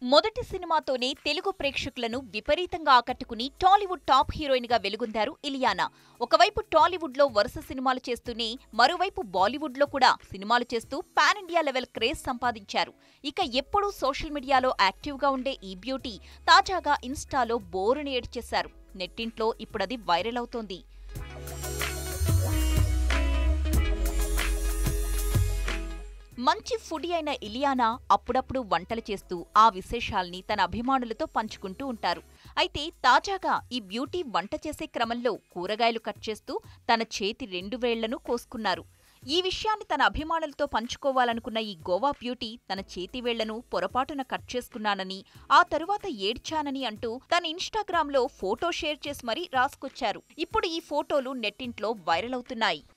మొదటి సినిమాతోనే తెలుగు ప్రేక్షకులను విపరీతంగా ఆకట్టుకుని టాలీవుడ్ టాప్ హీరోయిన్ గా వెలుగొందారు ఇలియానా ఒకవైపు టాలీవుడ్ లో వరుస సినిమాలు చేస్తూనే మరోవైపు బాలీవుడ్ లో కూడా సినిమాలు చేస్తూ పాన్ ఇండియా లెవెల్ క్రేజ్ సంపాదించారు ఇక ఎప్పుడూ సోషల్ మీడియాలో యాక్టివ్ గా ఉండే ఈ బ్యూటీ తాజాగా ఇన్స్టాలో బోరుని ఏడ్చేశారు నెట్టింట్లో ఇప్పుడది వైరల్ అవుతోంది మంచి ఫుడీ అయిన ఇలియానా అప్పుడప్పుడు వంటలు చేస్తూ ఆ విశేషాల్ని తన అభిమానులతో పంచుకుంటూ ఉంటారు అయితే తాజాగా ఈ బ్యూటీ వంట చేసే క్రమంలో కూరగాయలు కట్ చేస్తూ తన చేతి రెండు వేళ్లను కోసుకున్నారు ఈ విషయాన్ని తన అభిమానులతో పంచుకోవాలనుకున్న ఈ గోవా బ్యూటీ తన చేతి వేళ్లను పొరపాటున కట్ చేసుకున్నానని ఆ తరువాత ఏడ్చానని అంటూ తన ఇన్స్టాగ్రామ్లో ఫోటో షేర్ చేసి మరీ రాసుకొచ్చారు ఇప్పుడు ఈ ఫోటోలు నెట్టింట్లో వైరల్ అవుతున్నాయి